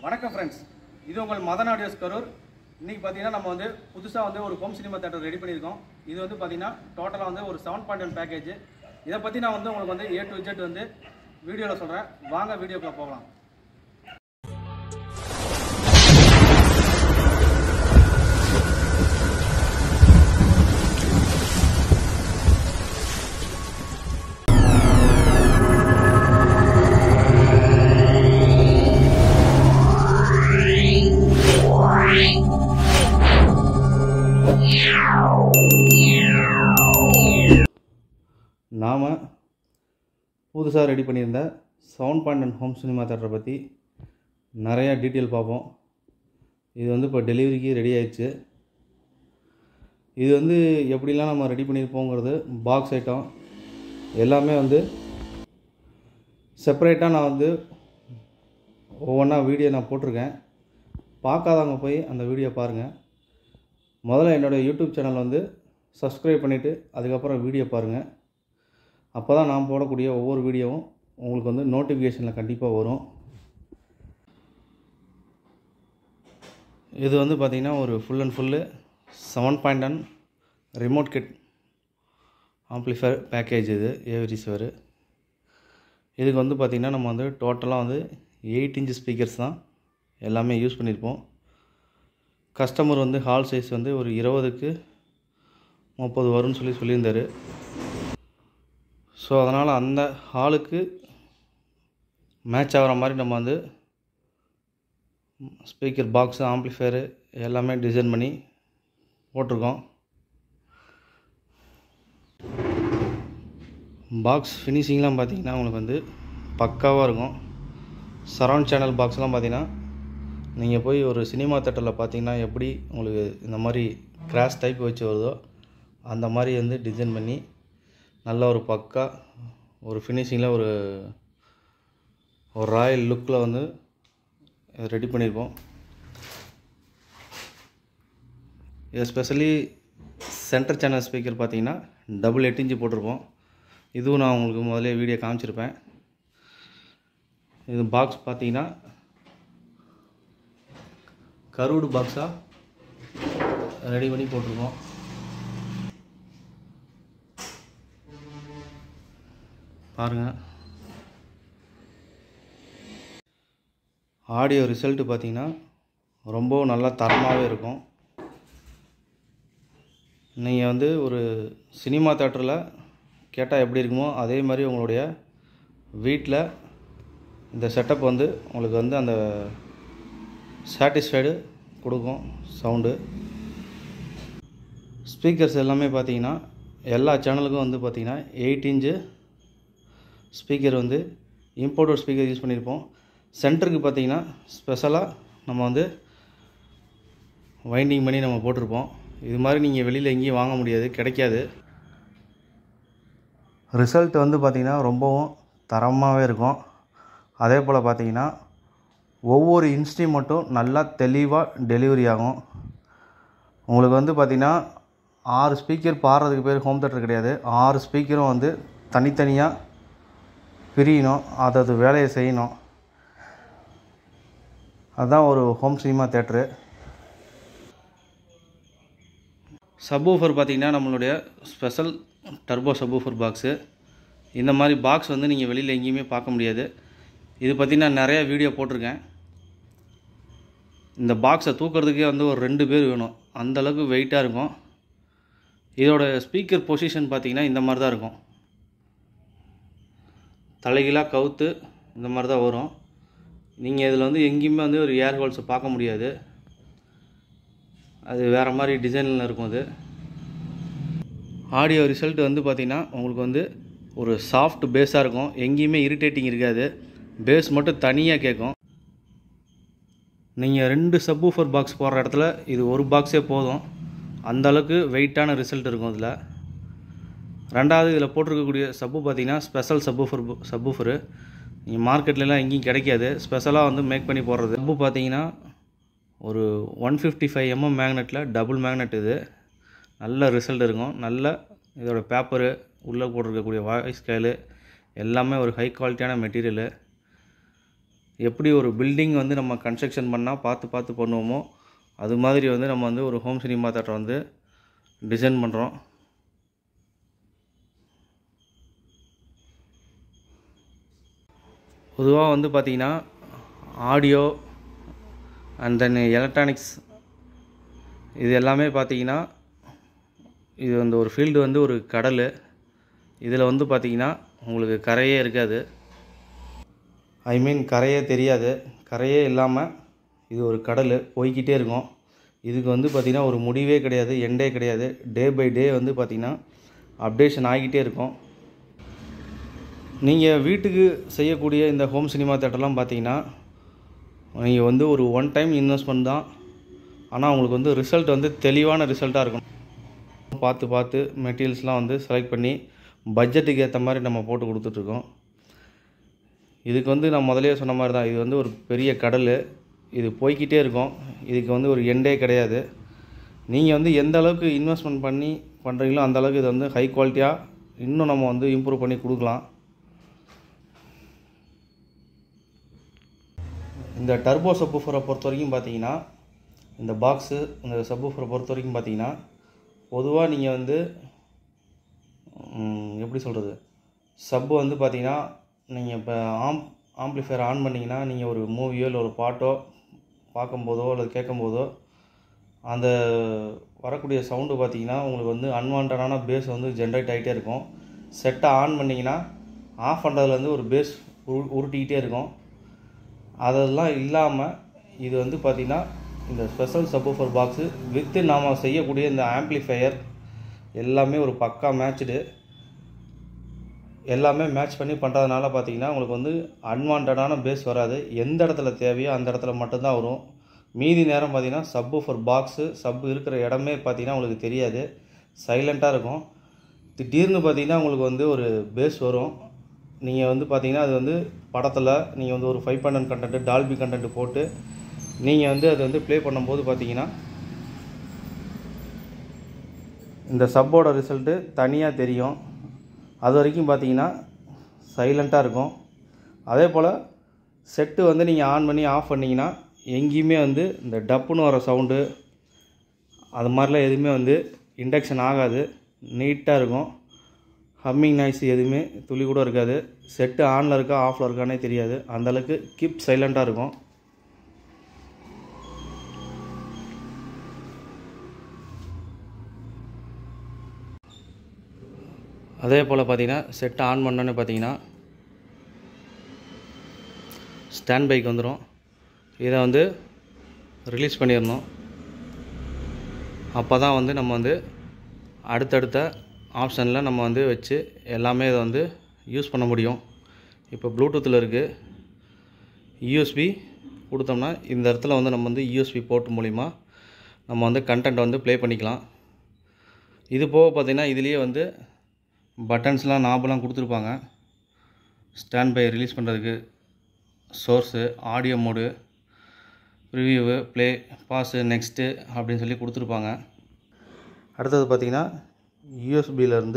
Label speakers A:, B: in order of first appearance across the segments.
A: வணக்கம் ஃப்ரெண்ட்ஸ் இது உங்கள் மதன் ஆடியோஸ் கரூர் இன்னைக்கு பார்த்தீங்கன்னா நம்ம வந்து புதுசாக வந்து ஒரு ஹோம் சினிமா தேட்டர் ரெடி பண்ணியிருக்கோம் இது வந்து பார்த்தீங்கன்னா டோட்டலாக வந்து ஒரு செவன் பாயிண்ட் ஒன் பேக்கேஜ் இதை பற்றி நான் வந்து உங்களுக்கு வந்து ஏ டு இஜெட் வந்து வீடியோவில் சொல்கிறேன் வாங்க வீடியோக்குள்ள போகலாம் நாம் புதுசாக ரெடி பண்ணியிருந்த seven point and home cinema தேட்டரை பற்றி நிறையா டீட்டெயில் பார்ப்போம் இது வந்து இப்போ டெலிவரிக்கு ரெடி ஆயிடுச்சு இது வந்து எப்படிலாம் நம்ம ரெடி பண்ணியிருப்போங்கிறது பாக்ஸ் ஐட்டம் எல்லாமே வந்து செப்பரேட்டாக நான் வந்து ஒவ்வொன்றா வீடியோ நான் போட்டிருக்கேன் பார்க்காதவங்க போய் அந்த வீடியோ பாருங்கள் முதல்ல என்னோடய யூடியூப் சேனல் வந்து சப்ஸ்கிரைப் பண்ணிவிட்டு அதுக்கப்புறம் வீடியோ பாருங்கள் அப்போ தான் நான் போடக்கூடிய ஒவ்வொரு வீடியோவும் உங்களுக்கு வந்து நோட்டிஃபிகேஷனில் கண்டிப்பாக வரும் இது வந்து பார்த்திங்கன்னா ஒரு full and full seven point one remote kit amplifier package இது ஏவி ரிசீவர் இதுக்கு வந்து பார்த்திங்கன்னா நம்ம வந்து டோட்டலாக வந்து எயிட் இன்ச் ஸ்பீக்கர்ஸ் தான் எல்லாமே யூஸ் பண்ணியிருப்போம் கஸ்டமர் வந்து ஹால் சைஸ் வந்து ஒரு இருபதுக்கு முப்பது வரும்னு சொல்லி சொல்லியிருந்தார் ஸோ அதனால் அந்த ஹாலுக்கு மேட்ச் ஆகிற மாதிரி நம்ம வந்து ஸ்பீக்கர் பாக்ஸு ஆம்ப்ளிஃபயரு எல்லாமே டிசைன் பண்ணி போட்டிருக்கோம் பாக்ஸ் ஃபினிஷிங்லாம் பார்த்தீங்கன்னா உங்களுக்கு வந்து பக்காவாக இருக்கும் சரவுண்ட் சேனல் பாக்ஸ்லாம் பார்த்தீங்கன்னா நீங்கள் போய் ஒரு சினிமா தேட்டரில் பார்த்தீங்கன்னா எப்படி உங்களுக்கு இந்த மாதிரி கிராஸ் டைப் வச்சு வருதோ அந்த மாதிரி வந்து டிசைன் பண்ணி நல்ல ஒரு பக்கா ஒரு ஃபினிஷிங்கில் ஒரு ஒரு ராயல் லுக்கில் வந்து ரெடி பண்ணியிருப்போம் இது ஸ்பெஷலி சென்டர் சேனல் ஸ்பீக்கர் பார்த்தீங்கன்னா டபுள் எட்டு இன்ச்சு போட்டிருப்போம் இதுவும் நான் உங்களுக்கு முதல்ல வீடியோ காமிச்சிருப்பேன் இது பாக்ஸ் பார்த்தீங்கன்னா கருவுடு பாக்ஸாக ரெடி பண்ணி போட்டிருக்கோம் பாருங்கள் ஆடியோ ரிசல்ட்டு பார்த்தீங்கன்னா ரொம்ப நல்லா தரமாகவே இருக்கும் நீங்கள் வந்து ஒரு சினிமா தேட்டரில் கேட்டால் எப்படி இருக்குமோ அதே மாதிரி உங்களுடைய வீட்டில் இந்த செட்டப் வந்து உங்களுக்கு வந்து அந்த சாட்டிஸ்ஃபைடு கொடுக்கும் சவுண்டு ஸ்பீக்கர்ஸ் எல்லாமே பார்த்தீங்கன்னா எல்லா சேனலுக்கும் வந்து பார்த்தீங்கன்னா எயிட் இன்ச்சு ஸ்பீக்கர் வந்து இம்போர்ட்டட் ஸ்பீக்கர் யூஸ் பண்ணியிருப்போம் சென்டருக்கு பார்த்தீங்கன்னா ஸ்பெஷலாக நம்ம வந்து வைண்டிங் பண்ணி நம்ம போட்டிருப்போம் இது மாதிரி நீங்கள் வெளியில் எங்கேயும் வாங்க முடியாது கிடைக்காது ரிசல்ட் வந்து பார்த்திங்கன்னா ரொம்பவும் தரமாகவே இருக்கும் அதே போல் பார்த்தீங்கன்னா ஒவ்வொரு இன்ஸ்ட்ருமெண்ட்டும் நல்லா தெளிவாக டெலிவரி ஆகும் உங்களுக்கு வந்து பார்த்திங்கன்னா ஆறு ஸ்பீக்கர் பாடுறதுக்கு பேர் ஹோம் தேட்டர் கிடையாது ஆறு ஸ்பீக்கரும் வந்து தனித்தனியாக பிரியணும் அதது வேலையை செய்யணும் அதுதான் ஒரு ஹோம் சினிமா தேட்ரு சப்வூஃபர் பார்த்திங்கன்னா நம்மளுடைய ஸ்பெஷல் டர்போ சப்வூஃபர் பாக்ஸு இந்த மாதிரி பாக்ஸ் வந்து நீங்கள் வெளியில் எங்கேயுமே பார்க்க முடியாது இது பற்றி நான் நிறைய வீடியோ போட்டிருக்கேன் இந்த பாக்ஸை தூக்கிறதுக்கே வந்து ஒரு ரெண்டு பேர் வேணும் அந்தளவுக்கு வெயிட்டாக இருக்கும் இதோட ஸ்பீக்கர் பொசிஷன் பார்த்திங்கன்னா இந்த மாதிரி தான் இருக்கும் தலைகீழாக கவுத்து இந்த மாதிரி தான் வரும் நீங்கள் இதில் வந்து எங்கேயுமே வந்து ஒரு ஏர் ஹோல்ஸை பார்க்க முடியாது அது வேறு மாதிரி டிசைனில் இருக்கும் அது ஆடியோ ரிசல்ட் வந்து பார்த்திங்கன்னா உங்களுக்கு வந்து ஒரு சாஃப்ட் பேஸாக இருக்கும் எங்கேயுமே இரிட்டேட்டிங் இருக்காது பேஸ் மட்டும் தனியாக கேட்கும் நீங்கள் ரெண்டு சப்வூஃபர் பாக்ஸ் போடுற இடத்துல இது ஒரு பாக்ஸே போதும் அந்த அளவுக்கு வெயிட்டான ரிசல்ட் இருக்கும் இதில் ரெண்டாவது இதில் போட்டிருக்கக்கூடிய சப்பு பார்த்தீங்கன்னா ஸ்பெஷல் சப்பூஃபர் சப்பூஃபரு நீங்கள் மார்க்கெட்லலாம் எங்கேயும் கிடைக்காது ஸ்பெஷலாக வந்து மேக் பண்ணி போடுறது சப்பு பார்த்தீங்கன்னா ஒரு ஒன் ஃபிஃப்டி ஃபைவ் எம்எம் மேக்னெட்டில் டபுள் மேக்னெட் இது நல்ல ரிசல்ட் இருக்கும் நல்ல இதோட பேப்பரு உள்ளே போட்டிருக்கக்கூடிய வாய்ஸ் ஸ்கேலு எல்லாமே ஒரு ஹை குவாலிட்டியான மெட்டீரியலு எப்படி ஒரு பில்டிங் வந்து நம்ம கன்ஸ்ட்ரக்ஷன் பண்ணால் பார்த்து பார்த்து பண்ணுவோமோ அது மாதிரி வந்து நம்ம வந்து ஒரு ஹோம் சினிமா தேட்டரை வந்து டிசைன் பண்ணுறோம் பொதுவாக வந்து பார்த்திங்கன்னா ஆடியோ அண்ட் தென் எலக்ட்ரானிக்ஸ் இது எல்லாமே பார்த்தீங்கன்னா இது வந்து ஒரு ஃபீல்டு வந்து ஒரு கடல் இதில் வந்து பார்த்தீங்கன்னா உங்களுக்கு கரையே இருக்காது ஐ மீன் கரையே தெரியாது கரையே இல்லாமல் இது ஒரு கடல் போய்க்கிட்டே இருக்கும் இதுக்கு வந்து பார்த்திங்கன்னா ஒரு முடிவே கிடையாது எண்டே கிடையாது டே பை டே வந்து பார்த்திங்கன்னா அப்டேஷன் ஆகிக்கிட்டே இருக்கும் நீங்கள் வீட்டுக்கு செய்யக்கூடிய இந்த ஹோம் சினிமா தேட்டர்லாம் பார்த்தீங்கன்னா நீங்கள் வந்து ஒரு ஒன் டைம் இன்வெஸ்ட்மெண்ட் தான் ஆனால் உங்களுக்கு வந்து ரிசல்ட் வந்து தெளிவான ரிசல்ட்டாக இருக்கும் பார்த்து பார்த்து மெட்டீரியல்ஸ்லாம் வந்து செலக்ட் பண்ணி பட்ஜெட்டுக்கு ஏற்ற மாதிரி நம்ம போட்டு கொடுத்துட்ருக்கோம் இதுக்கு வந்து நான் முதலே சொன்ன மாதிரி தான் இது வந்து ஒரு பெரிய கடல் இது போய்க்கிட்டே இருக்கும் இதுக்கு வந்து ஒரு எண்டே கிடையாது நீங்கள் வந்து எந்த அளவுக்கு இன்வெஸ்ட்மெண்ட் பண்ணி பண்ணுறீங்களோ அந்த அளவுக்கு இது வந்து ஹை குவாலிட்டியாக இன்னும் நம்ம வந்து இம்ப்ரூவ் பண்ணி கொடுக்கலாம் இந்த டர்போ சப்வூஃபரை பொறுத்த வரைக்கும் பார்த்தீங்கன்னா இந்த பாக்ஸு இந்த சப்வூஃபரை பொறுத்த வரைக்கும் பார்த்தீங்கன்னா பொதுவாக நீங்கள் வந்து ம், எப்படி சொல்கிறது சப்பு வந்து பார்த்தீங்கன்னா நீங்கள் இப்போ ஆம் ஆம்ப்ளிஃபையர் ஆன் பண்ணிங்கன்னா நீங்கள் ஒரு மூவியோ இல்லை ஒரு பாட்டோ பார்க்கும்போதோ அல்லது கேட்கும்போதோ அந்த வரக்கூடிய சவுண்டு பார்த்தீங்கன்னா உங்களுக்கு வந்து அன்வான்டான பேஸ் வந்து ஜென்ரேட் ஆகிட்டே இருக்கும் செட்டை ஆன் பண்ணிங்கன்னா ஆஃப் பண்ணுறதுலேருந்து ஒரு பேஸ் உரு உருட்டிக்கிட்டே இருக்கும் அதெல்லாம் இல்லாமல் இது வந்து பார்த்திங்கன்னா இந்த ஸ்பெஷல் சப்வூஃபர் பாக்ஸு வித்து நாம் செய்யக்கூடிய இந்த ஆம்ப்ளிஃபையர் எல்லாமே ஒரு பக்கா மேட்ச்டு எல்லாமே மேட்ச் பண்ணி பண்ணுறதுனால பார்த்தீங்கன்னா உங்களுக்கு வந்து அன்வான்டான பேஸ் வராது எந்த இடத்துல தேவையோ அந்த இடத்துல மட்டும்தான் வரும் மீதி நேரம் பார்த்தீங்கன்னா சப்வூஃபர் பாக்ஸு சப்பு இருக்கிற இடமே பார்த்தீங்கன்னா உங்களுக்கு தெரியாது சைலண்ட்டாக இருக்கும் திடீர்னு பார்த்தீங்கன்னா உங்களுக்கு வந்து ஒரு பேஸ் வரும் நீங்கள் வந்து பார்த்தீங்கன்னா அது வந்து படத்தில் நீங்கள் வந்து ஒரு five percent content Dolby content போட்டு நீங்கள் வந்து அதை வந்து ப்ளே பண்ணும்போது பார்த்தீங்கன்னா இந்த சப்போட ரிசல்ட்டு தனியாக தெரியும் அது வரைக்கும் பார்த்தீங்கன்னா சைலண்ட்டாக இருக்கும் அதே போல் செட்டு வந்து நீங்கள் ஆன் பண்ணி ஆஃப் பண்ணிங்கன்னா எங்கேயுமே வந்து இந்த டப்புன்னு வர சவுண்டு அது மாதிரிலாம் எதுவுமே வந்து இண்டக்ஷன் ஆகாது நீட்டாக இருக்கும் ஹம்மிங் நாய்ஸ் எதுவுமே துளி கூட இருக்காது செட்டு ஆனில் இருக்கா ஆஃபில் இருக்கானே தெரியாது அந்தளவுக்கு கீப் சைலண்ட்டாக இருக்கும் அதே போல் பார்த்தீங்கன்னா செட்டை ஆன் பண்ணோன்னே பார்த்தீங்கன்னா ஸ்டாண்ட் பைக் வந்துடும் இதை வந்து ரிலீஸ் பண்ணிடணும் அப்போ தான் வந்து நம்ம வந்து அடுத்தடுத்த ஆப்ஷனில் நம்ம வந்து வச்சு எல்லாமே இதை வந்து யூஸ் பண்ண முடியும் இப்போ ப்ளூடூத்தில் இருக்குது யூஎஸ்பி கொடுத்தோம்னா இந்த இடத்துல வந்து நம்ம வந்து யூஎஸ்பி போர்ட் மூலிமா நம்ம வந்து கண்டென்ட் வந்து ப்ளே பண்ணிக்கலாம் இது போக பார்த்திங்கன்னா இதுலேயே வந்து பட்டன்ஸ்லாம் நாபெல்லாம் கொடுத்துருப்பாங்க ஸ்டாண்ட் பை ரிலீஸ் பண்ணுறதுக்கு source audio mode review play pause next அப்படின்னு சொல்லி கொடுத்துருப்பாங்க அடுத்தது பார்த்திங்கன்னா யூஎஸ்பியிலேருந்து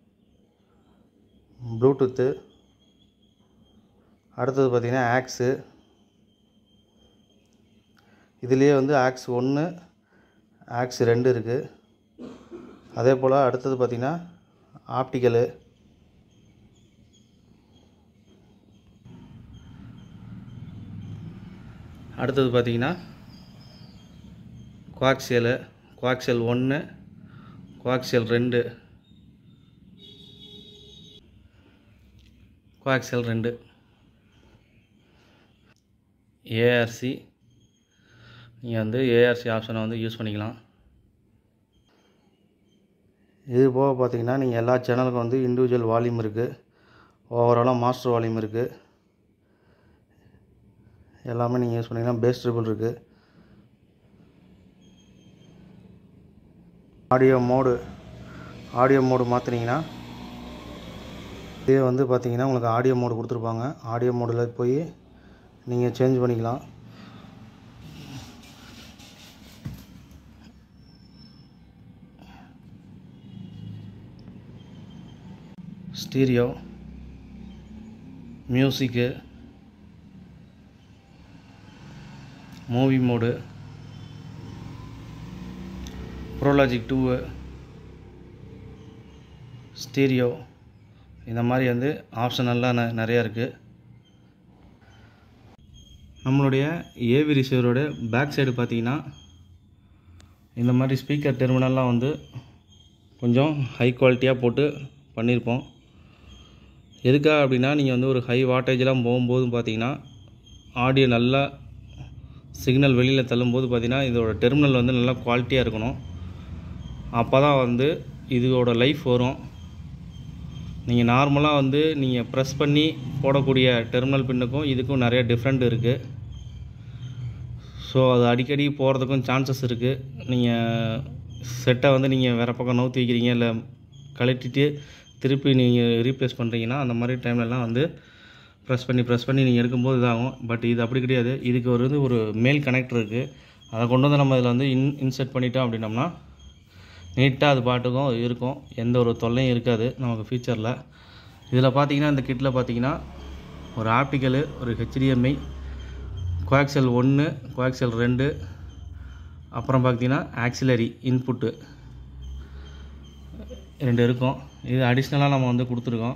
A: ப்ளூடூத்து அடுத்தது பார்த்திங்கன்னா ஆக்ஸு இதுலேயே வந்து ஆக்ஸ் ஒன்று ஆக்ஸ் ரெண்டு இருக்குது அதே போல் அடுத்தது பார்த்திங்கன்னா ஆப்டிக்கலு அடுத்தது பார்த்திங்கன்னா குவாக்சியலு குவாக்சியல் ஒன்று குவாக்சியல் ரெண்டு குவாக்சியல் ரெண்டு ஏஆர்சி நீங்கள் வந்து ஏஆர்சி ஆப்ஷனை வந்து யூஸ் பண்ணிக்கலாம் இது போக பார்த்தீங்கன்னா நீங்கள் எல்லா சேனலுக்கும் வந்து இண்டிவிஜுவல் வால்யூம் இருக்குது ஓவராலாக மாஸ்டர் வால்யூம் இருக்குது எல்லாமே நீங்கள் யூஸ் பண்ணிங்கன்னா பேஸ் ட்ரிபிள் இருக்குது ஆடியோ மோடு ஆடியோ மோடு மாற்றினீங்கன்னா இதே வந்து பார்த்தீங்கன்னா உங்களுக்கு ஆடியோ மோடு கொடுத்துருப்பாங்க ஆடியோ மோடில் போய் நீங்கள் சேஞ்ச் பண்ணிக்கலாம் stereo music movie mode pro logic two stereo இந்த மாதிரி வந்து ஆப்ஷனெல்லாம் ந நிறையா இருக்குது நம்மளுடைய ஏவி ரிசீவரோட பேக் சைடு பார்த்தீங்கன்னா இந்த மாதிரி ஸ்பீக்கர் டெர்மினல்லாம் வந்து கொஞ்சம் ஹை குவாலிட்டியாக போட்டு பண்ணியிருப்போம் எதுக்காக அப்படின்னா நீங்கள் வந்து ஒரு ஹை வாட்டேஜெலாம் போகும்போது பார்த்தீங்கன்னா ஆடியோ நல்லா சிக்னல் வெளியில் தள்ளும்போது பார்த்தீங்கன்னா இதோட டெர்மினல் வந்து நல்லா குவாலிட்டியாக இருக்கணும் அப்போ தான் வந்து இதோட லைஃப் வரும் நீங்கள் நார்மலாக வந்து நீங்கள் ப்ரெஸ் பண்ணி போடக்கூடிய டெர்மினல் பின்னுக்கும் இதுக்கும் நிறைய டிஃப்ரெண்ட் இருக்குது ஸோ அது அடிக்கடி போகிறதுக்கும் சான்சஸ் இருக்குது நீங்கள் செட்டை வந்து நீங்கள் வேறு பக்கம் நவுத்தி வைக்கிறீங்க இல்லை கழட்டிட்டு திருப்பி நீங்கள் ரீப்ளேஸ் பண்ணுறீங்கன்னா அந்த மாதிரி டைம்லலாம் வந்து ப்ரெஸ் பண்ணி ப்ரெஸ் பண்ணி நீங்கள் எடுக்கும்போது இதாகும் பட் இது அப்படி கிடையாது இதுக்கு ஒரு வந்து ஒரு மேல் கனெக்டர் இருக்குது அதை கொண்டு வந்து நம்ம இதில் வந்து இன் இன்செர்ட் பண்ணிட்டோம் அப்படின்னம்னா நீட்டாக அது பாட்டுக்கும் இருக்கும் எந்த ஒரு தொல்லையும் இருக்காது நமக்கு ஃபியூச்சரில் இதில் பார்த்தீங்கன்னா இந்த கிட்டில் பார்த்தீங்கன்னா ஒரு ஆப்டிக்கலு ஒரு ஹெச்டிஎம்ஐ கோஆக்சல் ஒன்று கோஆக்சல் ரெண்டு அப்புறம் பார்த்தீங்கன்னா ஆக்சிலரி இன்புட்டு ரெண்டு இருக்கும் இது அடிஷ்னலாக நம்ம வந்து கொடுத்துருக்கோம்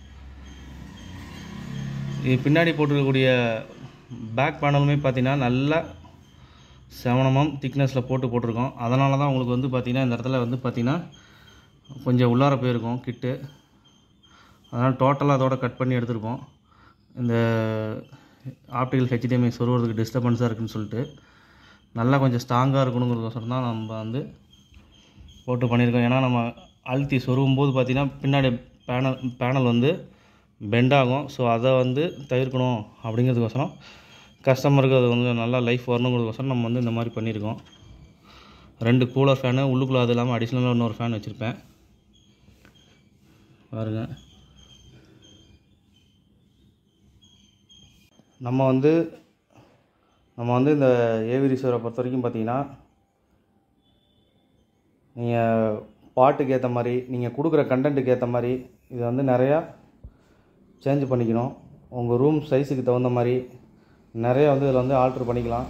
A: இது பின்னாடி போட்டிருக்கக்கூடிய பேக் பேனலுமே பார்த்தீங்கன்னா நல்லா செவனமம் திக்னஸில் போட்டு போட்டிருக்கோம் அதனால தான் உங்களுக்கு வந்து பார்த்திங்கன்னா இந்த இடத்துல வந்து பார்த்திங்கன்னா கொஞ்சம் உள்ளார போயிருக்கும் கிட்டு அதனால் டோட்டலாக அதோட கட் பண்ணி எடுத்திருக்கோம் இந்த ஆப்டிக்கல் ஹெச்டிஎம்ஐ சொருவதுக்கு டிஸ்டர்பன்ஸாக இருக்குன்னு சொல்லிட்டு நல்லா கொஞ்சம் ஸ்ட்ராங்காக இருக்கணுங்கிறதுக்கோசரம் தான் நம்ம வந்து போட்டு பண்ணியிருக்கோம் ஏன்னா நம்ம அழுத்தி சொருவும் போது பார்த்திங்கன்னா பின்னாடி பேனல் பேனல் வந்து பெண்ட் ஆகும் ஸோ அதை வந்து தவிர்க்கணும் அப்படிங்கிறதுக்கோசரம் கஸ்டமருக்கு அது வந்து நல்லா லைஃப் வரணுங்கிறதுக்கோசரம் நம்ம வந்து இந்த மாதிரி பண்ணியிருக்கோம் ரெண்டு கூலர் ஃபேனு உள்ளுக்குள்ளே அது இல்லாமல் அடிஷ்னலாக இன்னொரு ஃபேன் வச்சுருப்பேன் பாருங்க நம்ம வந்து நம்ம வந்து இந்த ஏவி ரிசீவரை பொறுத்த வரைக்கும் பார்த்தீங்கன்னா நீங்கள் பாட்டுக்கு ஏற்ற மாதிரி நீங்கள் கொடுக்குற கண்டென்ட்டுக்கு ஏற்ற மாதிரி இது வந்து நிறையா சேஞ்ச் பண்ணிக்கணும் உங்கள் ரூம் சைஸுக்கு தகுந்த மாதிரி நிறைய வந்து இதில் வந்து ஆல்ட்ரு பண்ணிக்கலாம்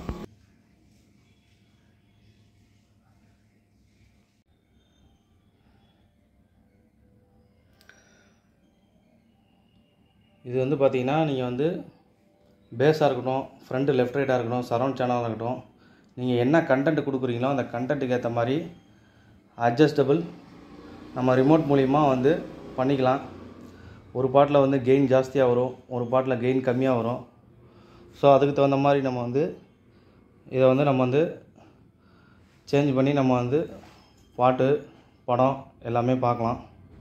A: இது வந்து பார்த்தீங்கன்னா நீங்கள் வந்து பேஸாக இருக்கட்டும் ஃப்ரண்ட்டு லெஃப்ட் ரைட்டாக இருக்கட்டும் சரௌண்ட் சேனலாக இருக்கட்டும் நீங்கள் என்ன கண்டென்ட் கொடுக்குறீங்களோ அந்த கண்டென்ட்டுக்கு ஏற்ற மாதிரி அட்ஜஸ்டபிள் நம்ம ரிமோட் மூலிமா வந்து பண்ணிக்கலாம் ஒரு பாட்டில் வந்து கெயின் ஜாஸ்தியாக வரும் ஒரு பாட்டில் கெயின் கம்மியாக வரும் ஸோ அதுக்கு தகுந்த மாதிரி நம்ம வந்து இதை வந்து நம்ம வந்து சேஞ்ச் பண்ணி நம்ம வந்து பாட்டு படம் எல்லாமே பார்க்கலாம்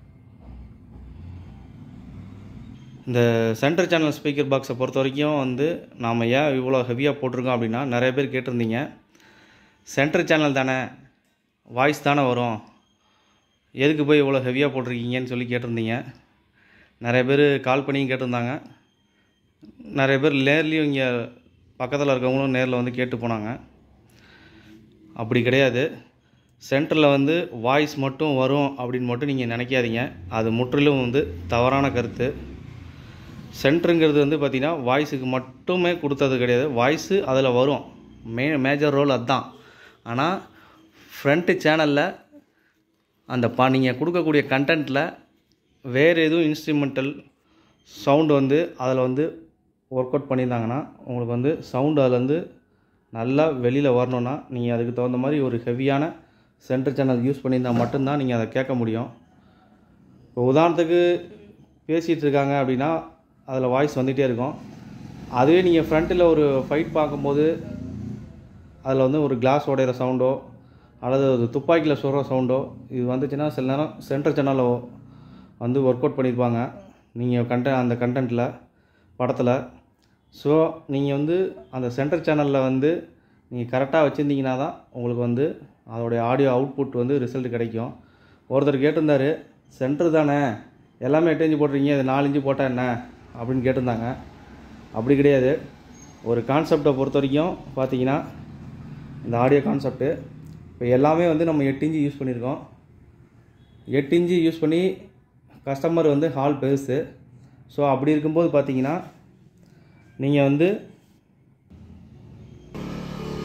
A: இந்த சென்டர் சேனல் ஸ்பீக்கர் பாக்ஸை பொறுத்த வரைக்கும் வந்து நாம் ஏன் இவ்வளோ ஹெவியாக போட்டிருக்கோம் அப்படின்னா நிறைய பேர் கேட்டிருந்தீங்க சென்டர் சேனல் தானே வாய்ஸ் தானே வரும் எதுக்கு போய் இவ்வளோ ஹெவியாக போட்டிருக்கீங்கன்னு சொல்லி கேட்டிருந்தீங்க நிறைய பேர் கால் பண்ணியும் கேட்டிருந்தாங்க நிறைய பேர் நேர்லேயும் இங்கே பக்கத்தில் இருக்கவங்களும் நேரில் வந்து கேட்டு போனாங்க அப்படி கிடையாது சென்டரில் வந்து வாய்ஸ் மட்டும் வரும் அப்படின்னு மட்டும் நீங்கள் நினைக்காதீங்க அது முற்றிலும் வந்து தவறான கருத்து சென்டருங்கிறது வந்து பார்த்திங்கன்னா வாய்ஸுக்கு மட்டுமே கொடுத்தது கிடையாது வாய்ஸு அதில் வரும் மே மேஜர் ரோல் அதுதான் ஆனால் ஃப்ரண்ட்டு சேனலில் அந்த பா நீங்கள் கொடுக்கக்கூடிய கண்டென்ட்டில் வேறு எதுவும் இன்ஸ்ட்ருமெண்டல் சவுண்டு வந்து அதில் வந்து ஒர்க் அவுட் பண்ணியிருந்தாங்கன்னா உங்களுக்கு வந்து சவுண்டு அதில் வந்து நல்லா வெளியில் வரணுன்னா நீங்கள் அதுக்கு தகுந்த மாதிரி ஒரு ஹெவியான சென்டர் சேனல் யூஸ் பண்ணியிருந்தால் மட்டும்தான் நீங்கள் அதை கேட்க முடியும் இப்போ உதாரணத்துக்கு பேசிகிட்டு இருக்காங்க அப்படின்னா அதில் வாய்ஸ் வந்துகிட்டே இருக்கும் அதுவே நீங்கள் ஃப்ரண்ட்டில் ஒரு ஃபைட் பார்க்கும்போது அதில் வந்து ஒரு கிளாஸ் உடையிற சவுண்டோ அல்லது ஒரு துப்பாக்கியில் சுடுற சவுண்டோ இது வந்துச்சுன்னா சில நேரம் சென்டர் சேனலில் வந்து ஒர்க் அவுட் பண்ணியிருப்பாங்க நீங்கள் கண்ட அந்த கண்டென்ட்டில் படத்தில் ஸோ நீங்கள் வந்து அந்த சென்டர் சேனலில் வந்து நீங்கள் கரெக்டாக வச்சுருந்தீங்கன்னா தான் உங்களுக்கு வந்து அதோடைய ஆடியோ அவுட்புட் வந்து ரிசல்ட் கிடைக்கும் ஒருத்தர் கேட்டிருந்தாரு சென்டர் தானே எல்லாமே எட்டு இன்ச்சு போட்டிருக்கீங்க இது நாலு இன்ச்சு போட்டால் என்ன அப்படின்னு கேட்டிருந்தாங்க அப்படி கிடையாது ஒரு கான்செப்டை பொறுத்த வரைக்கும் பார்த்தீங்கன்னா இந்த ஆடியோ கான்செப்ட்டு இப்போ எல்லாமே வந்து நம்ம எட்டு இன்ச்சு யூஸ் பண்ணியிருக்கோம் எட்டு இன்ச்சு யூஸ் பண்ணி கஸ்டமர் வந்து ஹால் பெருசு ஸோ அப்படி இருக்கும்போது பார்த்தீங்கன்னா நீங்கள் வந்து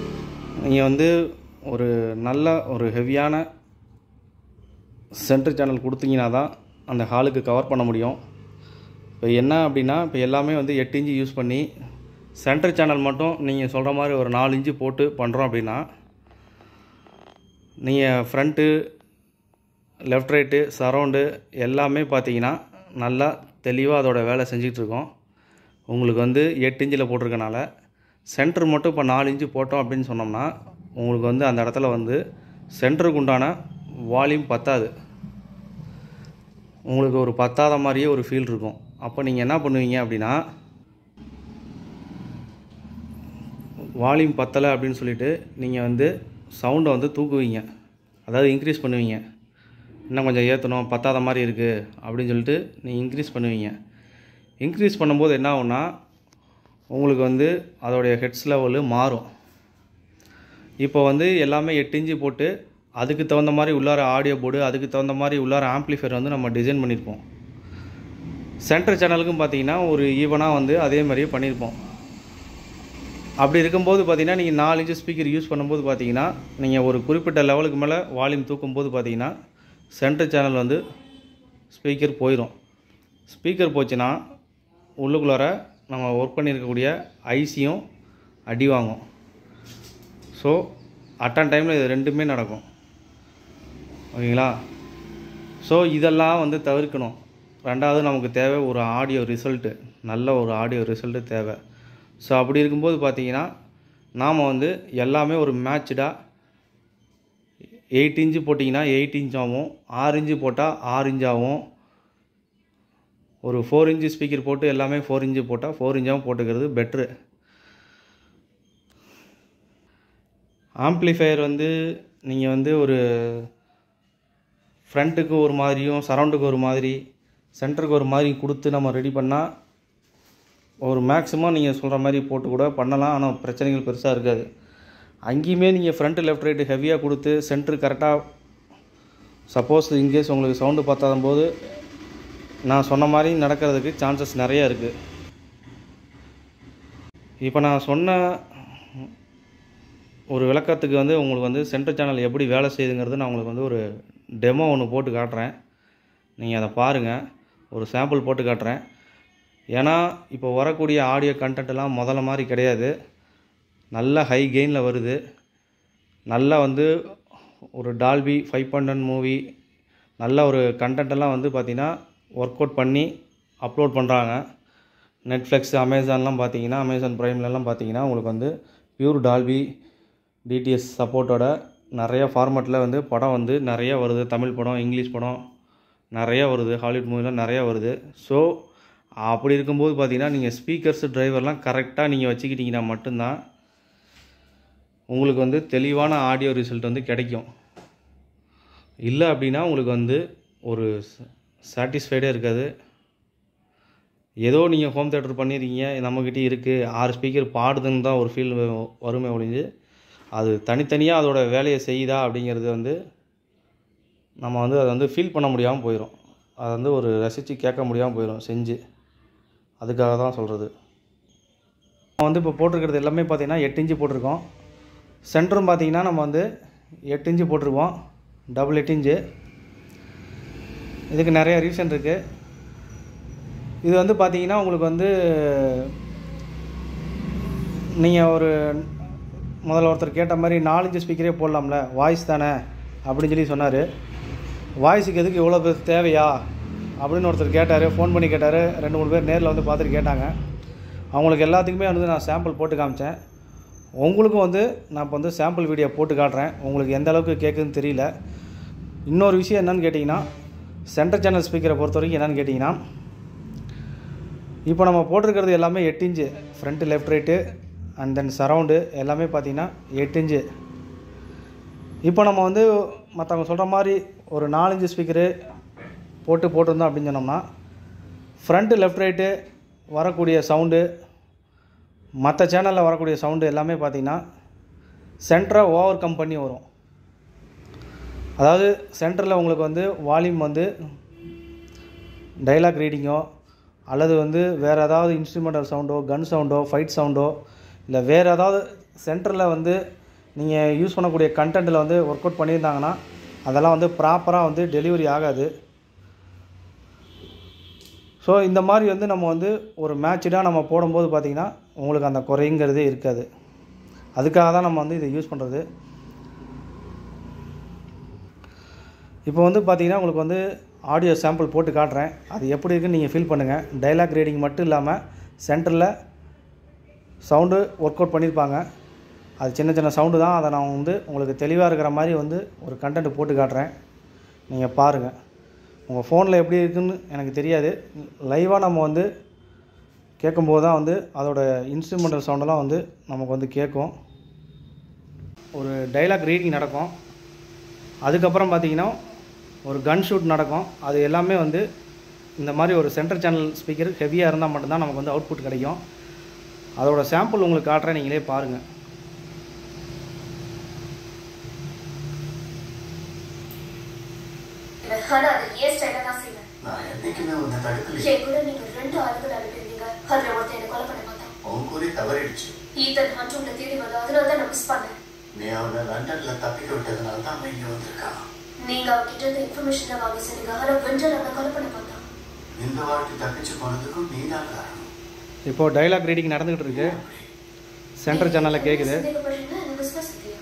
A: நீங்கள் வந்து ஒரு நல்ல ஒரு ஹெவியான சென்டர் சேனல் கொடுத்தீங்கன்னா தான் அந்த ஹாலுக்கு கவர் பண்ண முடியும் இப்போ என்ன அப்படின்னா இப்போ எல்லாமே வந்து எட்டு இன்ச்சு யூஸ் பண்ணி சென்டர் சேனல் மட்டும் நீங்கள் சொல்கிற மாதிரி ஒரு நாலு இன்ச்சு போட்டு பண்ணுறோம் அப்படின்னா நீங்கள் ஃப்ரண்ட்டு லெஃப்ட் ரைட்டு சரவுண்டு எல்லாமே பார்த்தீங்கன்னா நல்லா தெளிவாக அதோட வேலை செஞ்சிட்ருக்கோம் உங்களுக்கு வந்து எட்டு இன்ச்சில் போட்டிருக்கனால சென்டர் மட்டும் இப்போ நாலு இன்ச்சு போட்டோம் அப்படின்னு சொன்னோம்னா உங்களுக்கு வந்து அந்த இடத்துல வந்து சென்டருக்கு உண்டான வால்யூம் பத்தாது உங்களுக்கு ஒரு பத்தாத மாதிரியே ஒரு ஃபீல் இருக்கும் அப்போ நீங்கள் என்ன பண்ணுவீங்க அப்படின்னா வால்யூம் பத்தலை அப்படின்னு சொல்லிட்டு நீங்கள் வந்து சவுண்டை வந்து தூக்குவீங்க அதாவது இன்க்ரீஸ் பண்ணுவீங்க இன்னும் கொஞ்சம் ஏற்றணும் பத்தாத மாதிரி இருக்குது அப்படின்னு சொல்லிட்டு நீங்கள் இன்க்ரீஸ் பண்ணுவீங்க இன்க்ரீஸ் பண்ணும்போது என்ன ஆகும்னா உங்களுக்கு வந்து அதோடைய ஹெட்ஸ் லெவலு மாறும் இப்போ வந்து எல்லாமே எட்டு இன்ச்சு போட்டு அதுக்கு தகுந்த மாதிரி உள்ளார ஆடியோ போர்டு அதுக்கு தகுந்த மாதிரி உள்ளார ஆம்ப்ளிஃபையர் வந்து நம்ம டிசைன் பண்ணியிருப்போம் சென்டர் சேனலுக்கும் பார்த்தீங்கன்னா ஒரு ஈவனாக வந்து அதே மாதிரியே பண்ணியிருப்போம் அப்படி இருக்கும்போது பார்த்தீங்கன்னா நீங்கள் நாலு இன்ச்சு ஸ்பீக்கர் யூஸ் பண்ணும்போது பார்த்தீங்கன்னா நீங்கள் ஒரு குறிப்பிட்ட லெவலுக்கு மேலே வால்யூம் தூக்கும்போது பார்த்தீங்கன்னா சென்டர் சேனல் வந்து ஸ்பீக்கர் போயிடும் ஸ்பீக்கர் போச்சுன்னா உள்ளுக்குள்ளார நம்ம ஒர்க் பண்ணியிருக்கக்கூடிய ஐசியும் அடி வாங்கும் ஸோ அட்டன் டைமில் இது ரெண்டுமே நடக்கும் ஓகேங்களா ஸோ இதெல்லாம் வந்து தவிர்க்கணும் ரெண்டாவது நமக்கு தேவை ஒரு ஆடியோ ரிசல்ட்டு நல்ல ஒரு ஆடியோ ரிசல்ட்டு தேவை ஸோ அப்படி இருக்கும்போது பார்த்தீங்கன்னா நாம் வந்து எல்லாமே ஒரு மேட்ச்டாக எயிட் இன்ச்சு போட்டிங்கன்னா எயிட் இன்ச் ஆகும் ஆறு இன்ச்சு போட்டால் ஆறு இன்ச் ஆகும் ஒரு ஃபோர் இன்ச்சு ஸ்பீக்கர் போட்டு எல்லாமே ஃபோர் இன்ச்சு போட்டால் ஃபோர் இன்ச்சாகவும் போட்டுக்கிறது பெட்ரு ஆம்ப்ளிஃபையர் வந்து நீங்கள் வந்து ஒரு ஃப்ரண்ட்டுக்கு ஒரு மாதிரியும் சரவுண்டுக்கு ஒரு மாதிரி சென்டருக்கு ஒரு மாதிரி கொடுத்து நம்ம ரெடி பண்ணால் ஒரு மேக்ஸிமம் நீங்கள் சொல்கிற மாதிரி போட்டு கூட பண்ணலாம் ஆனால் பிரச்சனைகள் பெருசாக இருக்காது அங்கேயுமே நீங்கள் ஃப்ரண்ட்டு லெஃப்ட் ரைட்டு ஹெவியாக கொடுத்து சென்ட்ரு கரெக்டாக சப்போஸ் இன்கேஸ் உங்களுக்கு சவுண்டு பார்த்தாத போது நான் சொன்ன மாதிரி நடக்கிறதுக்கு சான்சஸ் நிறைய இருக்குது இப்போ நான் சொன்ன ஒரு விளக்கத்துக்கு வந்து உங்களுக்கு வந்து சென்டர் சேனல் எப்படி வேலை செய்யுதுங்கிறது நான் உங்களுக்கு வந்து ஒரு டெமோ ஒன்று போட்டு காட்டுறேன் நீங்கள் அதை பாருங்கள் ஒரு சாம்பிள் போட்டு காட்டுறேன் ஏன்னா இப்போ வரக்கூடிய ஆடியோ கண்டென்ட்லாம் முதல்ல மாதிரி கிடையாது நல்ல ஹை கெயினில் வருது நல்லா வந்து ஒரு டால்பி ஃபைவ் பாயிண்ட் மூவி நல்ல ஒரு கண்டென்ட்டெல்லாம் வந்து பார்த்திங்கன்னா ஒர்க் அவுட் பண்ணி அப்லோட் பண்ணுறாங்க நெட்ஃப்ளிக்ஸ் அமேசான்லாம் பார்த்தீங்கன்னா அமேசான் ப்ரைம்லலாம் பார்த்தீங்கன்னா உங்களுக்கு வந்து பியூர் டால்பி டிடிஎஸ் சப்போர்ட்டோட நிறைய ஃபார்மேட்டில் வந்து படம் வந்து நிறைய வருது தமிழ் படம் இங்கிலீஷ் படம் நிறைய வருது ஹாலிவுட் மூவிலாம் நிறைய வருது ஸோ அப்படி இருக்கும்போது பார்த்தீங்கன்னா நீங்கள் ஸ்பீக்கர்ஸ் டிரைவர்லாம் கரெக்டாக நீங்கள் வச்சுக்கிட்டிங்கன்னா மட்டும்தான் உங்களுக்கு வந்து தெளிவான ஆடியோ ரிசல்ட் வந்து கிடைக்கும் இல்லை அப்படின்னா உங்களுக்கு வந்து ஒரு சாட்டிஸ்ஃபைடே இருக்காது ஏதோ நீங்கள் ஹோம் தேட்டர் பண்ணியிருக்கீங்க நம்மக்கிட்டே இருக்குது ஆறு ஸ்பீக்கர் பாடுதுன்னு தான் ஒரு ஃபீல் வருமே ஒழிஞ்சு அது தனித்தனியாக அதோட வேலையை செய்யுதா அப்படிங்கிறது வந்து நம்ம வந்து அதை வந்து ஃபீல் பண்ண முடியாமல் போயிடும் அதை வந்து ஒரு ரசித்து கேட்க முடியாமல் போயிடும் செஞ்சு அதுக்காக தான் சொல்கிறது நம்ம வந்து இப்போ போட்டிருக்கிறது எல்லாமே பார்த்திங்கன்னா எட்டு இன்ச்சு போட்டிருக்கோம் சென்டரும் பார்த்திங்கன்னா நம்ம வந்து எட்டு இன்ச்சு போட்டிருக்கோம் டபுள் எட்டு இன்ச்சு இதுக்கு நிறைய ரீசன் இருக்குது இது வந்து பார்த்தீங்கன்னா உங்களுக்கு வந்து நீங்கள் ஒரு முதல்ல ஒருத்தர் கேட்ட மாதிரி நாலஞ்சு ஸ்பீக்கரே போடலாம்ல வாய்ஸ் தானே அப்படின்னு சொல்லி சொன்னார் வாய்ஸுக்கு எதுக்கு இவ்வளோ பேர் தேவையா அப்படின்னு ஒருத்தர் கேட்டார் ஃபோன் பண்ணி கேட்டார் ரெண்டு மூணு பேர் நேரில் வந்து பார்த்துட்டு கேட்டாங்க அவங்களுக்கு எல்லாத்துக்குமே வந்து நான் சாம்பிள் போட்டு காமிச்சேன் உங்களுக்கும் வந்து நான் இப்போ வந்து சாம்பிள் வீடியோ போட்டு காட்டுறேன் உங்களுக்கு எந்த அளவுக்கு கேட்குதுன்னு தெரியல இன்னொரு விஷயம் என்னன்னு கேட்டிங்கன்னா சென்டர் சேனல் ஸ்பீக்கரை பொறுத்த வரைக்கும் என்னென்னு கேட்டிங்கன்னா இப்போ நம்ம போட்டிருக்கிறது எல்லாமே எட்டு inch front left right and then surround எல்லாமே பார்த்தீங்கன்னா எட்டு இன்ச்சு இப்போ நம்ம வந்து மற்றவங்க சொல்கிற மாதிரி ஒரு நாலஞ்சு ஸ்பீக்கரு போட்டு போட்டிருந்தோம் அப்படின்னு சொன்னோம்னா ஃப்ரண்ட்டு லெஃப்ட் ரைட்டு வரக்கூடிய சவுண்டு மற்ற சேனலில் வரக்கூடிய சவுண்டு எல்லாமே பார்த்திங்கன்னா சென்டராக ஓவர் கம் பண்ணி வரும் அதாவது சென்டரில் உங்களுக்கு வந்து வால்யூம் வந்து டைலாக் ரீடிங்கோ அல்லது வந்து வேறு ஏதாவது இன்ஸ்ட்ருமெண்டல் சவுண்டோ கன் சவுண்டோ ஃபைட் சவுண்டோ இல்லை வேறு ஏதாவது சென்டரில் வந்து நீங்கள் யூஸ் பண்ணக்கூடிய கண்டென்ட்டில் வந்து ஒர்க் அவுட் பண்ணியிருந்தாங்கன்னா அதெல்லாம் வந்து ப்ராப்பராக வந்து டெலிவரி ஆகாது ஸோ இந்த மாதிரி வந்து நம்ம வந்து ஒரு மேட்ச்டாக நம்ம போடும்போது பார்த்திங்கன்னா உங்களுக்கு அந்த குறைங்கிறதே இருக்காது அதுக்காக தான் நம்ம வந்து இதை யூஸ் பண்ணுறது இப்போ வந்து பார்த்தீங்கன்னா உங்களுக்கு வந்து ஆடியோ சாம்பிள் போட்டு காட்டுறேன் அது எப்படி இருக்குன்னு நீங்கள் ஃபீல் பண்ணுங்கள் டைலாக் ரீடிங் மட்டும் இல்லாமல் சென்டரில் சவுண்டு ஒர்க் அவுட் பண்ணியிருப்பாங்க அது சின்ன சின்ன சவுண்டு தான் அதை நான் வந்து உங்களுக்கு தெளிவாக இருக்கிற மாதிரி வந்து ஒரு கண்டென்ட் போட்டு காட்டுறேன் நீங்கள் பாருங்கள் உங்கள் ஃபோனில் எப்படி இருக்குன்னு எனக்கு தெரியாது லைவாக நம்ம வந்து கேட்கும்போது தான் வந்து அதோட இன்ஸ்ட்ருமெண்டல் சவுண்டெல்லாம் வந்து நமக்கு வந்து கேட்கும் ஒரு டைலாக் ரீடிங் நடக்கும் அதுக்கப்புறம் பார்த்தீங்கன்னா ஒரு கன் ஷூட் நடக்கும் அது எல்லாமே வந்து இந்த மாதிரி ஒரு சென்டர் சேனல் ஸ்பீக்கர் ஹெவியாக இருந்தால் மட்டும்தான் நமக்கு வந்து அவுட்புட் கிடைக்கும் அதோட சாம்பிள் உங்களுக்கு காட்டுறேன் நீங்களே பாருங்கள்
B: ஆனா அதை ஏன் ஸ்டைல தான் செய்வேன்
C: நான் என்னைக்குமே உன்னை தடுக்கலையே
B: என் கூட நீங்க ரெண்டு ஆளுகள் அனுப்பியிருந்தீங்க அதுல ஒருத்தன் என்ன கொலை பண்ண மாட்டான்
C: உன் குறி தவறிடுச்சு
B: ஈத்தன் ஹண்ட் உங்களை தேடி வந்தா அதனால தான் நான் மிஸ் பண்ணேன்
C: நீ அவனை லண்டன்ல தப்பிக்க விட்டதுனால தான் அவன் இங்க வந்திருக்கான்
B: நீங்க அவகிட்ட இருந்து இன்ஃபர்மேஷன் வாங்கி சொன்னீங்க ஆனா வெஞ்சர் அவனை கொலை பண்ண மாட்டான்
C: இந்த வாட்டி தப்பிச்சு போனதுக்கும் நீ தான் காரணம்
A: இப்போது டைலாக் ரீடிங் நடந்துக்கிட்டு இருக்கு சென்டர் சேனலில் கேட்குது
B: சந்தேகப்படுறீங்கன்னா எனக்கு விசுவாசிக்கலையா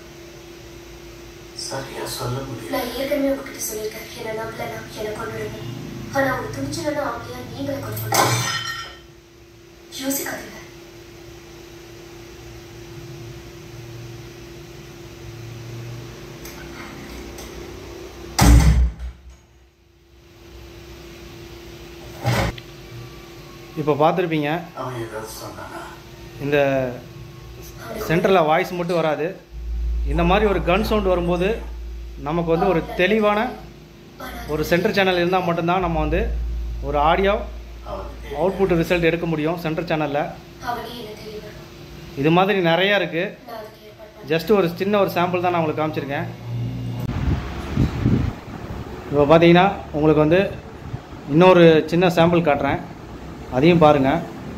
C: சரியா சொல்ல முடியும்
B: நான் ஏற்கனவே உங்ககிட்ட சொல்லியிருக்கேன் என்ன நம்பலனா என்ன கொண்டுடுங்க ஆனா உங்க துணிச்சலனா அவளையா நீங்களே கொலை பண்ணுங்க யோசிக்காதீங்க
A: இப்போ பார்த்துருப்பீங்க
C: அவன் ஏதாவது சொன்னானா
A: இந்த சென்டரில் வாய்ஸ் மட்டும் வராது இந்த மாதிரி ஒரு கன் சவுண்ட் வரும்போது நமக்கு வந்து ஒரு தெளிவான ஒரு சென்டர் சேனல் இருந்தால் மட்டும்தான் நம்ம வந்து ஒரு ஆடியோ
C: அவனுக்கு
A: அவுட்புட் ரிசல்ட் எடுக்க முடியும் சென்டர் சேனலில்
B: அவனே என்ன தெரிய வரும்
A: இது மாதிரி நிறையா இருக்குது
B: நான் அதுக்கு ஏற்பாடு பண்ணேன்
A: ஜஸ்ட் ஒரு சின்ன ஒரு சாம்பிள் தான் நான் உங்களுக்கு காமிச்சிருக்கேன் இப்போ பார்த்தீங்கன்னா உங்களுக்கு வந்து இன்னொரு சின்ன சாம்பிள் காட்டுறேன் அதையும் பாருங்கள்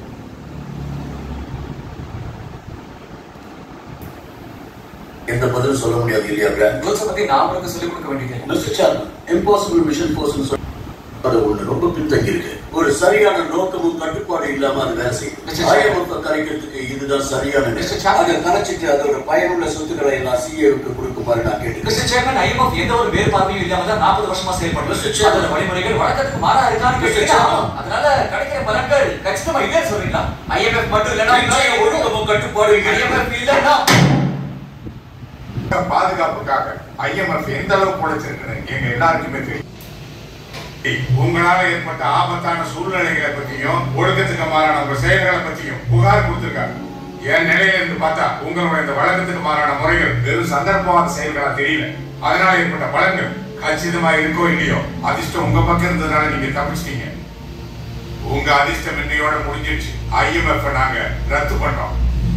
C: எந்த பதிலும் சொல்ல முடியாது இல்லையா பிராண்ட்
D: ரூல்ஸை பத்தி நான் உனக்கு சொல்லிக் கொடுக்க வேண்டியது
C: மிஸ்டர் சார்மன் இம்பாசிபிள் மிஷன் ஃபோர்ஸ் அது ஒண்ணு ரொம்ப பின்தங்கி இருக்கு ஒரு சரியான நோக்கமும் கட்டுப்பாடு இல்லாம அது வேலை செய்யும்
D: Mr. Chairman.
C: ஆயமொத்த கரைக்கிறதுக்கு இதுதான் சரியான
D: Mr.
C: நேரம்.
D: Chairman.
C: அதை கரைச்சிட்டு அதோட பயனுள்ள சொத்துக்களை எல்லாம் சிஏவுக்கு கொடுக்குமாறு நான் கேட்டுக்கிறேன்
D: மிஸ்டர் சேர்மன் ஐஎம்எஃப் எந்த ஒரு வேறுபார்வையும் இல்லாம தான் நாற்பது வருஷமா
C: Mr.
D: செயல்படுது
C: Chairman.
D: அதோட வழிமுறைகள் வழக்கத்துக்கு மாறா இருக்கான்னு
C: Mr.
D: கேட்டீங்கன்னா,
C: Chairman.
D: அதனால கிடைக்கிற பலன்கள் கச்சிதமா இல்லைன்னு சொல்றீங்களா ஐஎம்எஃப் மட்டும் இல்லைன்னா
C: நிச்சய ஒழுக்கமும் கட்டுப்பாடும் இருக்கு.
D: ஐஎம்எஃப் இல்லைன்னா
E: பாதுகாப்புக்காக ஐஎம்எஃப் எந்த அளவுக்கு உழைச்சிருக்குன்னு எங்க எல்லாருக்குமே தெரியும் உங்களால ஏற்பட்ட ஆபத்தான சூழ்நிலைகளை பத்தியும் ஒழுக்கத்துக்கு மாறான உங்க செயல்களை பத்தியும் புகார் கொடுத்திருக்காங்க என் நிலையில இருந்து பார்த்தா உங்களுடைய இந்த வழக்கத்துக்கு மாறான முறைகள் வெறும் சந்தர்ப்பவாத செயல்களா தெரியல அதனால ஏற்பட்ட பலன்கள் கச்சிதமா இருக்கோ இல்லையோ அதிர்ஷ்டம் உங்க பக்கம் இருந்ததுனால நீங்க தப்பிச்சிட்டீங்க உங்க அதிர்ஷ்டம் இன்னையோட முடிஞ்சிருச்சு ஐஎம்எஃப் நாங்க ரத்து பண்றோம்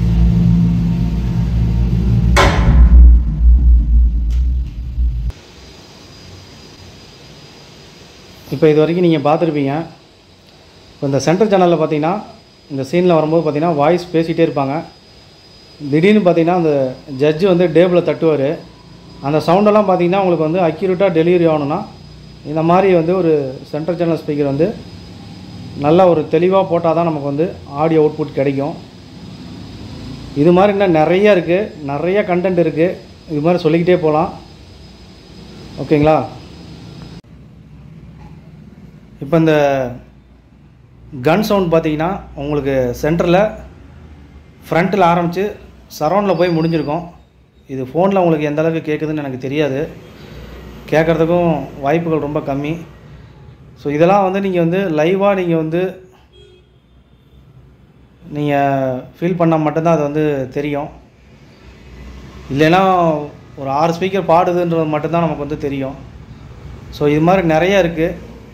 A: இப்போ இது வரைக்கும் நீங்கள் பார்த்துருப்பீங்க இப்போ இந்த சென்டர் சேனலில் பார்த்தீங்கன்னா இந்த சீனில் வரும்போது பார்த்தீங்கன்னா வாய்ஸ் பேசிகிட்டே இருப்பாங்க திடீர்னு பார்த்தீங்கன்னா அந்த ஜட்ஜு வந்து டேபிளில் தட்டுவார் அந்த சவுண்டெல்லாம் பார்த்தீங்கன்னா உங்களுக்கு வந்து அக்யூரேட்டாக டெலிவரி ஆகணும்னா இந்த மாதிரி வந்து ஒரு சென்டர் சேனல் ஸ்பீக்கர் வந்து நல்லா ஒரு தெளிவாக போட்டால் தான் நமக்கு வந்து ஆடியோ அவுட்புட் கிடைக்கும் இது மாதிரி இன்னும் நிறைய இருக்குது நிறைய கண்டென்ட் இருக்குது இது மாதிரி சொல்லிக்கிட்டே போகலாம் ஓகேங்களா இப்போ இந்த கன் சவுண்ட் பார்த்தீங்கன்னா உங்களுக்கு சென்டரில் ஃப்ரண்ட்டில் ஆரம்பித்து சரௌண்டில் போய் முடிஞ்சிருக்கும் இது ஃபோனில் உங்களுக்கு எந்த அளவுக்கு கேட்குதுன்னு எனக்கு தெரியாது கேட்குறதுக்கும் வாய்ப்புகள் ரொம்ப கம்மி ஸோ இதெல்லாம் வந்து நீங்கள் வந்து லைவாக நீங்கள் வந்து நீங்கள் ஃபீல் பண்ணால் மட்டும்தான் அது வந்து தெரியும் இல்லைன்னா ஒரு ஆறு ஸ்பீக்கர் பாடுதுன்றது மட்டும்தான் நமக்கு வந்து தெரியும் ஸோ இது மாதிரி நிறைய இருக்குது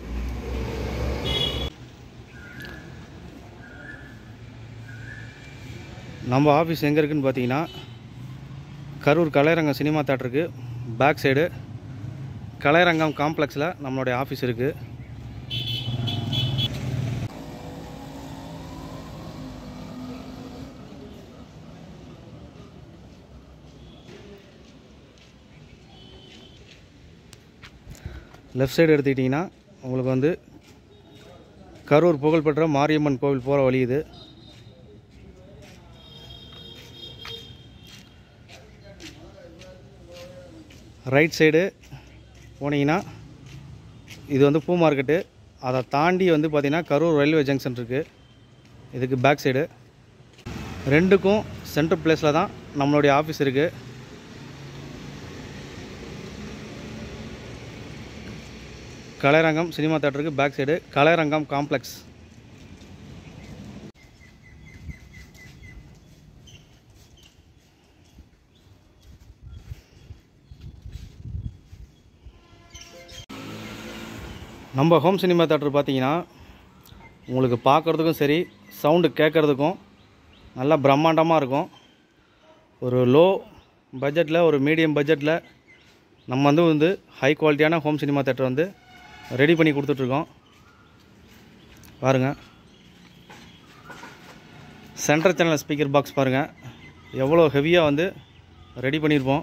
A: நம்ம ஆஃபீஸ் எங்கே இருக்குன்னு பார்த்தீங்கன்னா கரூர் கலையரங்கம் சினிமா தேட்டருக்கு பேக் சைடு கலையரங்கம் காம்ப்ளெக்ஸில் நம்மளுடைய ஆஃபீஸ் இருக்குது லெஃப்ட் சைடு எடுத்துக்கிட்டிங்கன்னா உங்களுக்கு வந்து கரூர் புகழ்பெற்ற மாரியம்மன் கோவில் போகிற வழி இது ரைட் சைடு போனீங்கன்னா இது வந்து பூ மார்க்கெட்டு அதை தாண்டி வந்து பார்த்திங்கன்னா கரூர் ரயில்வே ஜங்ஷன் இருக்குது இதுக்கு பேக் சைடு ரெண்டுக்கும் சென்ட்ரல் பிளேஸில் தான் நம்மளுடைய ஆஃபீஸ் இருக்குது கலைரங்கம் சினிமா தேட்டருக்கு பேக் சைடு கலைரங்கம் காம்ப்ளெக்ஸ் நம்ம ஹோம் சினிமா தேட்டர் பார்த்தீங்கன்னா உங்களுக்கு பார்க்குறதுக்கும் சரி சவுண்டு கேட்குறதுக்கும் நல்லா பிரம்மாண்டமாக இருக்கும் ஒரு லோ பட்ஜெட்டில் ஒரு மீடியம் பட்ஜெட்டில் நம்ம வந்து வந்து ஹை குவாலிட்டியான ஹோம் சினிமா தேட்டர் வந்து ரெடி பண்ணி கொடுத்துட்ருக்கோம் பாருங்கள் சென்டர் சேனல் ஸ்பீக்கர் பாக்ஸ் பாருங்கள் எவ்வளோ ஹெவியாக வந்து ரெடி பண்ணியிருப்போம்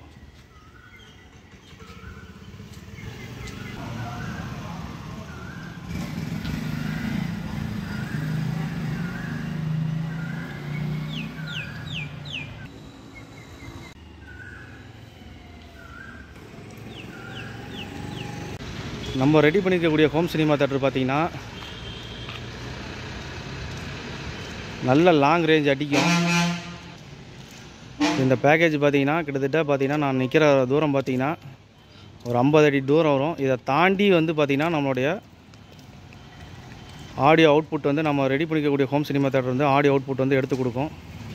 A: நம்ம ரெடி பண்ணியிருக்கக்கூடிய ஹோம் சினிமா தேட்டர் பார்த்தீங்கன்னா நல்ல லாங் ரேஞ்ச் அடிக்கும் இந்த பேக்கேஜ் பார்த்தீங்கன்னா கிட்டத்தட்ட பார்த்தீங்கன்னா நான் நிற்கிற தூரம் பார்த்தீங்கன்னா ஒரு ஐம்பது அடி தூரம் வரும் இதை தாண்டி வந்து பார்த்திங்கன்னா நம்மளுடைய ஆடியோ அவுட்புட் வந்து நம்ம ரெடி பண்ணிக்கக்கூடிய ஹோம் சினிமா தேட்டர் வந்து ஆடியோ அவுட்புட் வந்து எடுத்து கொடுக்கும்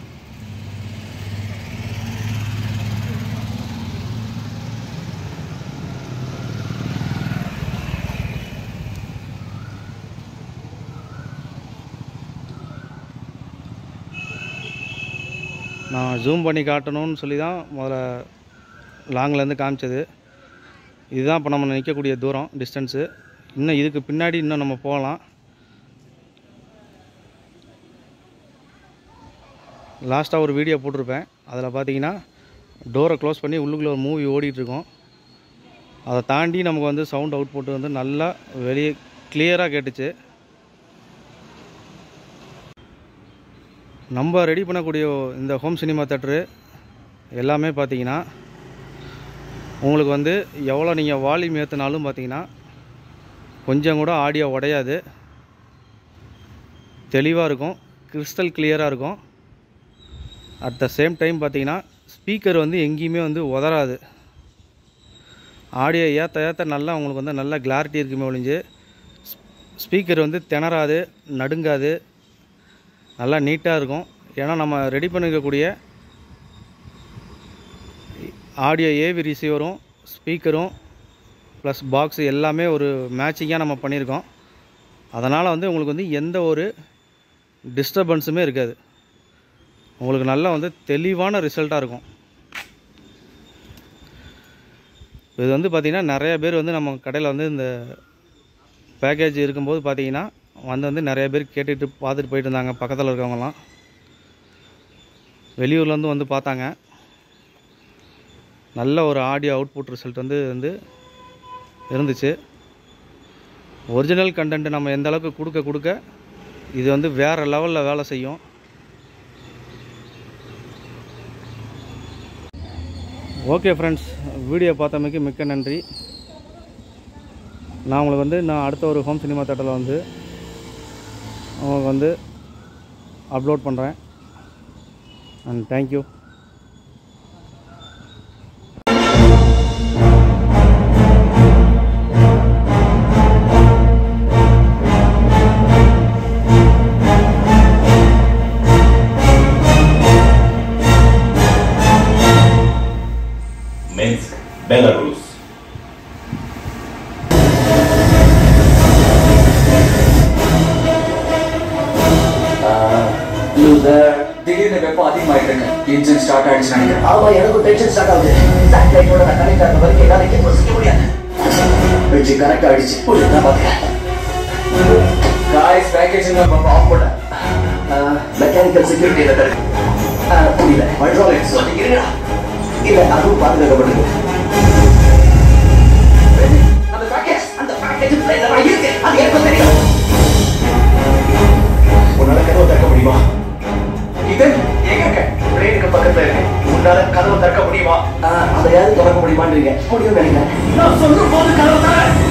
A: நான் ஜூம் பண்ணி காட்டணும்னு சொல்லி தான் முதல்ல லாங்லேருந்து காமிச்சது இதுதான் இப்போ நம்ம நிற்கக்கூடிய தூரம் டிஸ்டன்ஸு இன்னும் இதுக்கு பின்னாடி இன்னும் நம்ம போகலாம் லாஸ்ட்டாக ஒரு வீடியோ போட்டிருப்பேன் அதில் பார்த்தீங்கன்னா டோரை க்ளோஸ் பண்ணி உள்ளுக்குள்ளே ஒரு மூவி ஓடிட்டுருக்கோம் அதை தாண்டி நமக்கு வந்து சவுண்ட் அவுட்புட் வந்து நல்லா வெளியே கிளியராக கேட்டுச்சு நம்ம ரெடி பண்ணக்கூடிய இந்த ஹோம் சினிமா தேட்டரு எல்லாமே பார்த்தீங்கன்னா உங்களுக்கு வந்து எவ்வளோ நீங்கள் வால்யூம் ஏற்றினாலும் பார்த்தீங்கன்னா கொஞ்சம் கூட ஆடியோ உடையாது தெளிவாக இருக்கும் கிறிஸ்டல் கிளியராக இருக்கும் அட் த சேம் டைம் பார்த்தீங்கன்னா ஸ்பீக்கர் வந்து எங்கேயுமே வந்து உதறாது ஆடியோ ஏற்ற ஏற்ற நல்லா உங்களுக்கு வந்து நல்ல கிளாரிட்டி இருக்குமே ஒழிஞ்சு ஸ்பீக்கர் வந்து திணறாது நடுங்காது நல்லா நீட்டாக இருக்கும் ஏன்னா நம்ம ரெடி பண்ணிக்கக்கூடிய ஆடியோ ஏவி ரிசீவரும் ஸ்பீக்கரும் ப்ளஸ் பாக்ஸு எல்லாமே ஒரு மேட்சிங்காக நம்ம பண்ணியிருக்கோம் அதனால் வந்து உங்களுக்கு வந்து எந்த ஒரு டிஸ்டர்பன்ஸுமே இருக்காது உங்களுக்கு நல்லா வந்து தெளிவான ரிசல்ட்டாக இருக்கும் இது வந்து பார்த்திங்கன்னா நிறைய பேர் வந்து நம்ம கடையில் வந்து இந்த பேக்கேஜ் இருக்கும்போது பார்த்தீங்கன்னா வந்து வந்து நிறைய பேர் கேட்டுட்டு பார்த்துட்டு போயிட்டு இருந்தாங்க பக்கத்தில் இருக்கவங்கலாம் வெளியூர்லேருந்து வந்து பார்த்தாங்க நல்ல ஒரு ஆடியோ அவுட்புட் ரிசல்ட் வந்து வந்து இருந்துச்சு ஒரிஜினல் கண்டென்ட் நம்ம எந்த அளவுக்கு கொடுக்க கொடுக்க இது வந்து வேறு லெவலில் வேலை செய்யும் ஓகே ஃப்ரெண்ட்ஸ் வீடியோ பார்த்தமைக்கு மிக்க நன்றி நான் உங்களுக்கு வந்து நான் அடுத்த ஒரு ஹோம் சினிமா தேட்டரில் வந்து உங்களுக்கு வந்து அப்லோட் பண்ணுறேன் அண்ட் தேங்க்யூ
F: Minsk, Belarus.
D: திடீர்னு வெப்பம் அதிகமாயிட்டுங்க இன்ஜின் ஸ்டார்ட் ஆயிடுச்சு நினைக்கிறேன்
G: ஆமா எனக்கும் டென்ஷன் ஸ்டார்ட் ஆகுது சேட்டலைட்டோட நான் கனெக்ட் ஆகிற வரைக்கும் என்னால இங்கே வசிக்க முடியாது வெச்சு கனெக்ட் ஆயிடுச்சு புரியுது பாத்துக்கிறேன்
D: காய்ஸ் பேக்கேஜ் ஆஃப் பண்ண
G: மெக்கானிக்கல் செக்யூரிட்டி இருக்கு ஆஹ், புரியல ஹைட்ராலிக்ஸ் சொல்லிக்கிறீங்களா இல்ல அதுவும் பாதுகாக்கப்படுது
D: அந்த பேக்கேஜ்
G: அந்த எஜிப்ட்ல இந்த மாதிரி இருக்கு அது எனக்கு தெரியும் உன்னால கதவை திறக்க முடியுமா இது எங்க இருக்க ட்ரெயினுக்கு பக்கத்துல இருக்கு உன்னால கதவை திறக்க முடியுமா ஆ, அதை யாரும் திறக்க முடியுமான்றீங்க முடியும் நினைக்கிறேன் நான் சொல்லும் போது கதவை தர